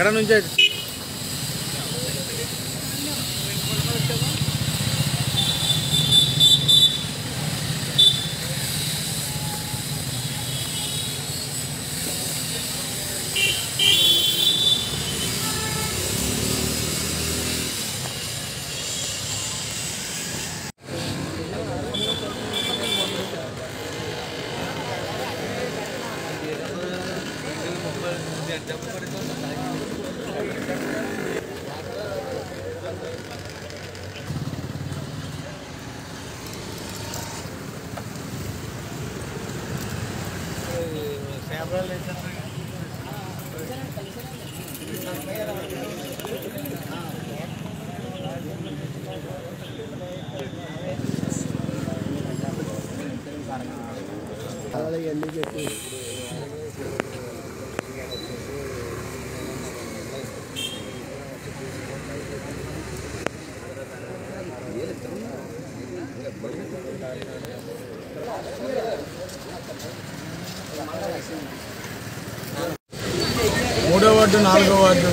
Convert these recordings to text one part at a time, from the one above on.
ఎక్కడ నుంచి మూడో వార్డు నాలుగో వార్డు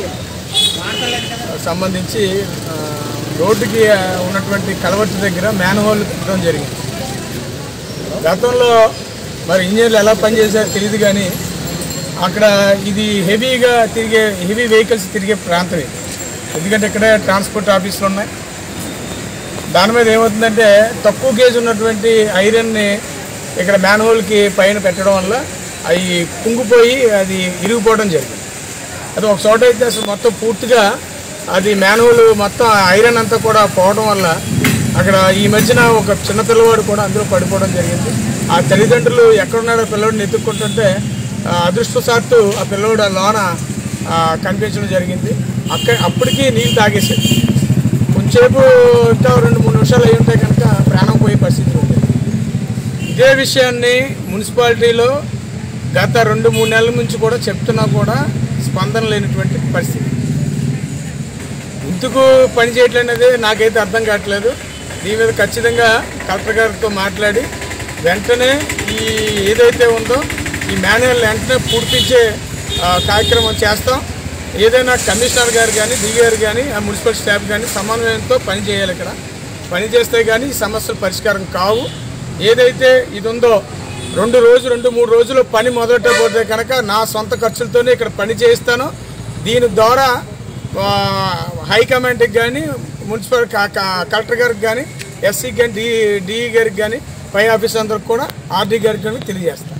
సంబంధించి ఆ, రోడ్డుకి ఆ, ఉన్నటువంటి కలవట్టు దగ్గర మ్యాన్హోల్ పెట్టడం జరిగింది గతంలో మరి ఇంజనీర్లు ఎలా పనిచేశారో తెలియదు కానీ అక్కడ ఇది హెవీగా తిరిగే హెవీ వెహికల్స్ తిరిగే ప్రాంతం ఇది ఎందుకంటే ఇక్కడ ట్రాన్స్పోర్ట్ ఆఫీసులు ఉన్నాయి దాని మీద ఏమవుతుందంటే తక్కువ గేజ్ ఉన్నటువంటి ఐరన్ని ఇక్కడ మ్యాన్హోల్కి పైన పెట్టడం వల్ల అవి కుంగిపోయి అది ఇరిగిపోవడం జరిగింది అది ఒక చోట అయితే అసలు మొత్తం పూర్తిగా అది మ్యాన్హోల్ మొత్తం ఐరన్ అంతా కూడా పోవడం వల్ల అక్కడ ఈ మధ్యన ఒక చిన్న పిల్లవాడు కూడా అందులో పడిపోవడం జరిగింది ఆ తల్లిదండ్రులు ఎక్కడున్నాడో పిల్లవాడిని ఎత్తుక్కుంటుంటే ఆ, అదృష్టవశాత్తు ఆ పిల్లవాడు ఆ లోన ఆ, కనిపించడం జరిగింది అక్కడ అప్పటికి నీళ్ళు తాగేసాడు కొంచెంసేపు ఇంకా రెండు మూడు నిమిషాలు అయి ఉంటే కనుక ప్రాణం పోయే పరిస్థితి ఉంది ఇదే విషయాన్ని మున్సిపాలిటీలో గత రెండు మూడు నెలల నుంచి కూడా చెప్తున్నా కూడా స్పందన లేనటువంటి పరిస్థితి ఎందుకు పని చేయట్లేనిది నాకైతే అర్థం కావట్లేదు దీని మీద ఖచ్చితంగా కలెక్టర్ గారితో మాట్లాడి వెంటనే ఈ ఏదైతే ఉందో ఈ మాన్యువల్ వెంటనే పూర్తించే ఆ, కార్యక్రమం చేస్తాం ఏదైనా కమిషనర్ గారు కానీ డి గారు కానీ ఆ మున్సిపల్ స్టాఫ్ కానీ సమన్వయంతో పని చేయాలి ఇక్కడ పని చేస్తే కానీ ఈ సమస్యలు పరిష్కారం కావు ఏదైతే ఇది ఉందో రెండు రోజు రెండు మూడు రోజులు పని మొదలెట్టకపోతే కనుక నా సొంత ఖర్చులతోనే ఇక్కడ పని చేయిస్తాను దీని ద్వారా ఆ, హైకమాండ్కి కానీ మున్సిపల్ క- క- కలెక్టర్ గారికి కానీ ఎస్సీకి కానీ డి డిఈ గారికి కానీ పై ఆఫీస్ అందరికి కూడా ఆర్డీ గారికి కానీ తెలియజేస్తాను